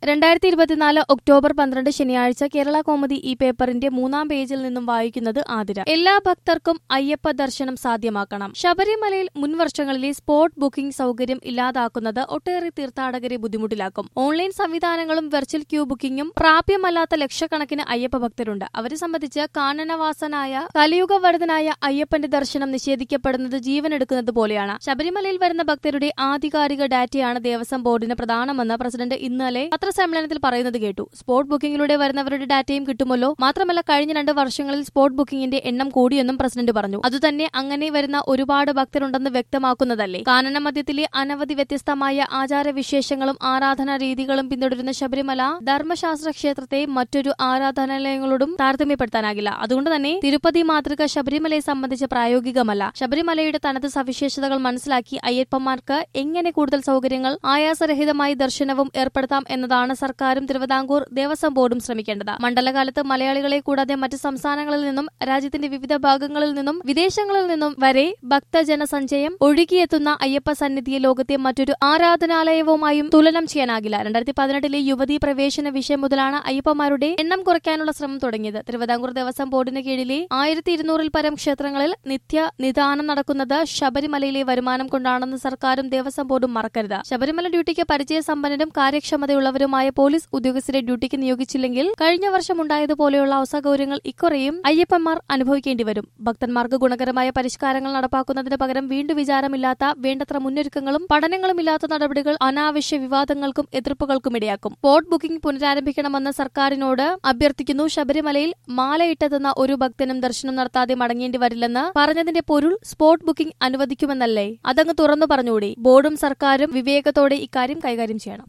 രണ്ടായിരത്തി ഇരുപത്തിനാല് ഒക്ടോബർ പന്ത്രണ്ട് ശനിയാഴ്ച കേരള കോമഡി ഈ പേപ്പറിന്റെ മൂന്നാം പേജിൽ നിന്നും വായിക്കുന്നത് ആതിര എല്ലാ ഭക്തർക്കും അയ്യപ്പ ദർശനം സാധ്യമാക്കണം ശബരിമലയിൽ മുൻവർഷങ്ങളിലെ സ്പോട്ട് ബുക്കിംഗ് സൗകര്യം ഇല്ലാതാക്കുന്നത് ഒട്ടേറെ തീർത്ഥാടകരെ ബുദ്ധിമുട്ടിലാക്കും ഓൺലൈൻ സംവിധാനങ്ങളും വെർച്വൽ ക്യൂ ബുക്കിംഗും പ്രാപ്യമല്ലാത്ത ലക്ഷക്കണക്കിന് അയ്യപ്പ ഭക്തരുണ്ട് അവരെ സംബന്ധിച്ച് കാനനവാസനായ കലിയുഗവരതനായ അയ്യപ്പന്റെ ദർശനം നിഷേധിക്കപ്പെടുന്നത് ജീവനെടുക്കുന്നത് പോലെയാണ് ശബരിമലയിൽ വരുന്ന ഭക്തരുടെ ആധികാരിക ഡാറ്റയാണ് ദേവസ്വം ബോർഡിന് പ്രധാനമെന്ന് പ്രസിഡന്റ് ഇന്നലെ പത്രസമ്മേളനത്തിൽ പറയുന്നത് കേട്ടു സ്പോട്ട് ബുക്കിംഗിലൂടെ വരുന്നവരുടെ ഡാറ്റയും കിട്ടുമല്ലോ മാത്രമല്ല കഴിഞ്ഞ രണ്ട് വർഷങ്ങളിൽ സ്പോട്ട് ബുക്കിംഗിന്റെ എണ്ണം കൂടിയെന്നും പ്രസിഡന്റ് പറഞ്ഞു അതുതന്നെ അങ്ങനെ വരുന്ന ഒരുപാട് ഭക്തരുണ്ടെന്ന് വ്യക്തമാക്കുന്നതല്ലേ കാനന മധ്യത്തിലെ അനവധി വ്യത്യസ്തമായ ആചാരവിശേഷങ്ങളും ആരാധനാ രീതികളും പിന്തുടരുന്ന ശബരിമല ധർമ്മശാസ്ത്ര ക്ഷേത്രത്തെ മറ്റൊരു ആരാധനാലയങ്ങളോടും താരതമ്യപ്പെടുത്താനാകില്ല അതുകൊണ്ട് തന്നെ തിരുപ്പതി മാതൃക ശബരിമലയെ സംബന്ധിച്ച് പ്രായോഗികമല്ല ശബരിമലയുടെ തനത് സവിശേഷതകൾ മനസ്സിലാക്കി അയ്യപ്പന്മാർക്ക് എങ്ങനെ കൂടുതൽ സൗകര്യങ്ങൾ ആയാസരഹിതമായി ദർശനവും ഏർപ്പെടുത്താം എന്നതാണ് സർക്കാരും തിരുവിതാംകൂർ ദേവസ്വം ബോർഡും ശ്രമിക്കേണ്ടത് മണ്ഡലകാലത്ത് മലയാളികളെ കൂടാതെ മറ്റ് സംസ്ഥാനങ്ങളിൽ നിന്നും രാജ്യത്തിന്റെ വിവിധ ഭാഗങ്ങളിൽ നിന്നും വിദേശങ്ങളിൽ നിന്നും വരെ ഭക്തജനസഞ്ചയം ഒഴുകിയെത്തുന്ന അയ്യപ്പ സന്നിധിയെ ലോകത്തെ മറ്റൊരു ആരാധനാലയവുമായും തുലനം ചെയ്യാനാകില്ല രണ്ടായിരത്തി പതിനെട്ടിലെ യുവതീ പ്രവേശന വിഷയം മുതലാണ് അയ്യപ്പന്മാരുടെ എണ്ണം കുറയ്ക്കാനുള്ള ശ്രമം തുടങ്ങിയത് തിരുവിതാംകൂർ ദേവസ്വം ബോർഡിന് കീഴിലെ ആയിരത്തി ഇരുന്നൂറിൽ പരം ക്ഷേത്രങ്ങളിൽ നിത്യ നിദാനം നടക്കുന്നത് ശബരിമലയിലെ വരുമാനം കൊണ്ടാണെന്ന് സർക്കാരും ദേവസ്വം ബോർഡും മറക്കരുത് ശബരിമല ഡ്യൂട്ടിക്ക് പരിചയസമ്പന്നരും കാര്യക്ഷമതയുള്ളവരുമായ പോലീസ് ഉദ്യോഗസ്ഥരെ ഡ്യൂട്ടിക്ക് നിയോഗിച്ചില്ലെങ്കിൽ കഴിഞ്ഞ വർഷം ഉണ്ടായതുപോലെയുള്ള അസൗകര്യങ്ങൾ ഇക്കുറയും അയ്യപ്പന്മാർ അനുഭവിക്കേണ്ടി വരും ഭക്തന്മാർക്ക് ഗുണകരമായ പരിഷ്കാരങ്ങൾ നടപ്പാക്കുന്നതിന് പകരം വീണ്ടും വിചാരമില്ലാത്ത വേണ്ടത്ര മുന്നൊരുക്കങ്ങളും പഠനങ്ങളും ഇല്ലാത്ത നടപടികൾ അനാവശ്യ വിവാദങ്ങൾക്കും എതിർപ്പുകൾക്കും ഇടയാക്കും സ്പോട്ട് ബുക്കിംഗ് പുനരാരംഭിക്കണമെന്ന് സർക്കാരിനോട് അഭ്യർത്ഥിക്കുന്നു ശബരിമലയിൽ മാലയിട്ടെത്തുന്ന ഒരു ഭക്തനും ദർശനം നടത്താതെ മടങ്ങേണ്ടി വരില്ലെന്ന് പറഞ്ഞതിന്റെ പൊരുൾ സ്പോട്ട് ബുക്കിംഗ് അനുവദിക്കുമെന്നല്ലേ അതങ്ങ് തുറന്നു പറഞ്ഞുകൂടി ബോർഡും സർക്കാരും വിവേകത്തോടെ ഇക്കാര്യം കൈകാര്യം ചെയ്യണം